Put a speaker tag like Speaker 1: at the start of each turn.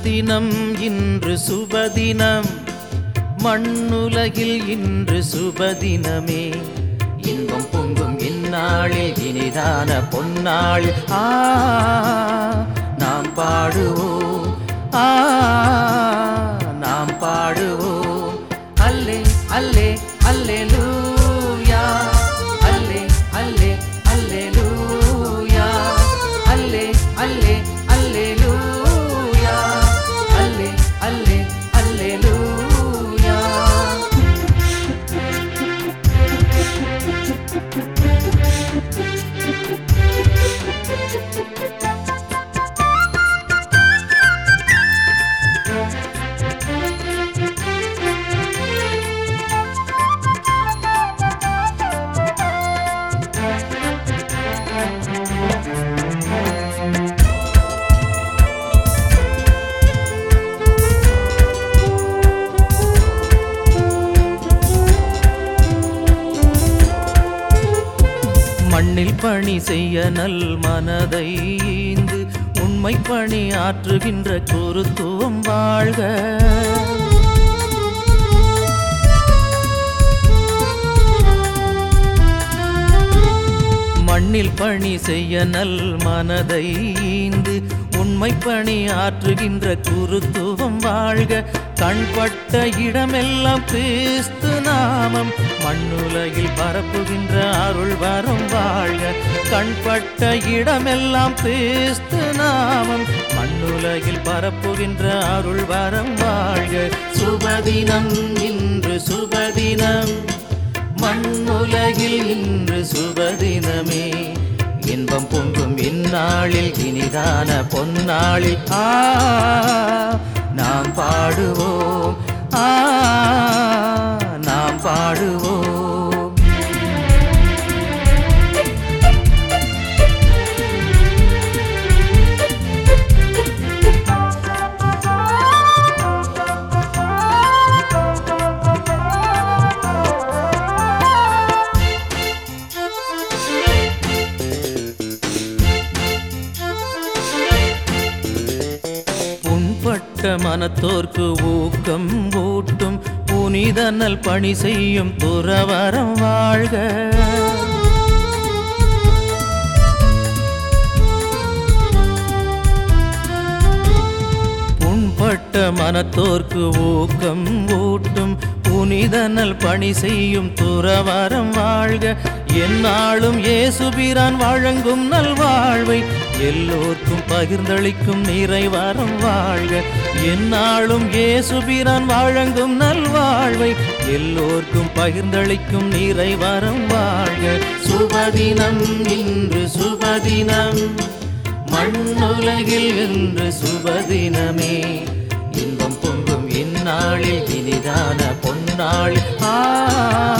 Speaker 1: சுபதினம் இன்று சுபதினம் மண்ணுலகில் இன்று சுபதினமே இன்பம் பொங்கும் இந்நாளில் இனிதான பொன்னாள் ஆ நாம் பாடுவோம் ஆ நாம் பாடுவோம் அல்லே அல்லே அல்லேலூயா அல்லே அல்லே அல்லேலூயா அல்லே அல்லே அல்லேலூயா அல்லே அல்லே அல்லேலூயா மண்ணில் பணி செய்ய நல் மனதை ஈந்து உண்மை பணி ஆற்றுகின்ற குருத்துவம் வாழ்க மண்ணில் பணி செய்ய நல் மனதை ஈந்து உண்மை பணி ஆற்றுகின்ற குருத்துவம் வாழ்க கண்பட்ட இடமெல்லாம் கிறிஸ்து நாமம் மண்ணுலகில் பரப்புகின்ற அருள் வரம் வாழ்க கண்பட்ட இடமெல்லாம் கிறிஸ்து நாமம் மண்ணுலகில் பரப்புகின்ற அருள் வரம் வாழ்க சுபதினம் இன்று சுபதினம் மண்ணுலகில் இன்று சுபதினமே இன்பம் பொங்கும் இந்நாளில் இனிதான பொன்னாளில் ஆ நாம் பாடுவோம் ஆ நாம் பாடுவோம் புண்பட்ட மனத்தோர்க்கு ஊக்கம் ஊட்டும் புனிதனல் பணி செய்யும் துறவரம் வாழ்க புண்பட்ட மனத்தோர்க்கு ஊக்கம் ஊட்டும் புனிதனல் பணி செய்யும் துறவரம் வாழ்க எந்நாளும் இயேசுபிரான் வழங்கும் நல்வாழ்வை எல்லோர்க்கும் பகிர்ந்தளிக்கும் நிறைவரம் வாழ்க எந்நாளும் இயேசுபிரான் வழங்கும் நல்வாழ்வை எல்லோர்க்கும் பகிர்ந்தளிக்கும் நிறைவரம் வாழ்க சுபதினம் இன்று சுபதினம் மண்ணுலகில் இன்று சுபதினமே இன்பம் பொங்கும் இந்நாளில் இனிதான பொன்னாள் ஆ